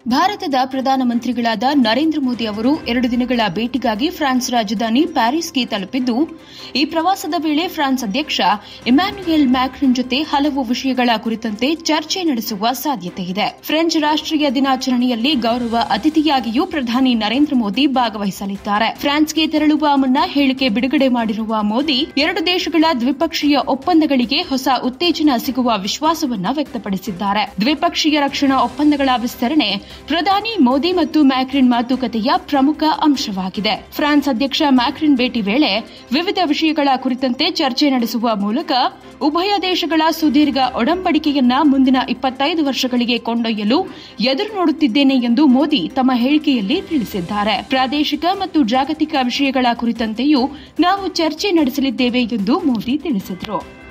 ಭಾರತದ ಪ್ರಧಾನಮಂತ್ರಿಗಳಾದ ನರೇಂದ್ರ ಮೋದಿ ಅವರು ಎರಡು ದಿನಗಳ ಭೇಟಿಗಾಗಿ ಫ್ರಾನ್ಸ್ ರಾಜಧಾನಿ ಪ್ಯಾರಿಸ್ಗೆ ತಲುಪಿದ್ದು ಈ ಪ್ರವಾಸದ ವೇಳೆ ಫ್ರಾನ್ಸ್ ಅಧ್ಯಕ್ಷ ಇಮ್ಯಾನ್ಯುಯಲ್ ಮ್ಯಾಕ್ರನ್ ಜೊತೆ ಹಲವು ವಿಷಯಗಳ ಕುರಿತಂತೆ ಚರ್ಚೆ ನಡೆಸುವ ಸಾಧ್ಯತೆ ಇದೆ ಫ್ರೆಂಚ್ ರಾಷ್ಟೀಯ ದಿನಾಚರಣೆಯಲ್ಲಿ ಗೌರವ ಅತಿಥಿಯಾಗಿಯೂ ಪ್ರಧಾನಿ ನರೇಂದ್ರ ಮೋದಿ ಭಾಗವಹಿಸಲಿದ್ದಾರೆ ಫ್ರಾನ್ಸ್ಗೆ ತೆರಳುವ ಮುನ್ನ ಹೇಳಿಕೆ ಬಿಡುಗಡೆ ಮಾಡಿರುವ ಮೋದಿ ಎರಡು ದೇಶಗಳ ದ್ವಿಪಕ್ಷೀಯ ಒಪ್ಪಂದಗಳಿಗೆ ಹೊಸ ಉತ್ತೇಜನ ಸಿಗುವ ವಿಶ್ವಾಸವನ್ನ ವ್ಯಕ್ತಪಡಿಸಿದ್ದಾರೆ ದ್ವಿಪಕ್ಷೀಯ ರಕ್ಷಣಾ ಒಪ್ಪಂದಗಳ ವಿಸ್ತರಣೆ ಪ್ರಧಾನಿ ಮೋದಿ ಮತ್ತು ಮ್ಯಾಕ್ರಿನ್ ಮಾತುಕತೆಯ ಪ್ರಮುಖ ಅಂಶವಾಗಿದೆ ಫ್ರಾನ್ಸ್ ಅಧ್ಯಕ್ಷ ಮ್ಯಾಕ್ರಿನ್ ಭೇಟಿ ವೇಳೆ ವಿವಿಧ ವಿಷಯಗಳ ಕುರಿತಂತೆ ಚರ್ಚೆ ನಡೆಸುವ ಮೂಲಕ ಉಭಯ ದೇಶಗಳ ಸುದೀರ್ಘ ಒಡಂಬಡಿಕೆಯನ್ನ ಮುಂದಿನ ಇಪ್ಪತ್ತೈದು ವರ್ಷಗಳಿಗೆ ಕೊಂಡೊಯ್ಯಲು ಎದುರು ನೋಡುತ್ತಿದ್ದೇನೆ ಎಂದು ಮೋದಿ ತಮ್ಮ ಹೇಳಿಕೆಯಲ್ಲಿ ತಿಳಿಸಿದ್ದಾರೆ ಪ್ರಾದೇಶಿಕ ಮತ್ತು ಜಾಗತಿಕ ವಿಷಯಗಳ ಕುರಿತಂತೆಯೂ ನಾವು ಚರ್ಚೆ ನಡೆಸಲಿದ್ದೇವೆ ಎಂದು ಮೋದಿ ತಿಳಿಸಿದರು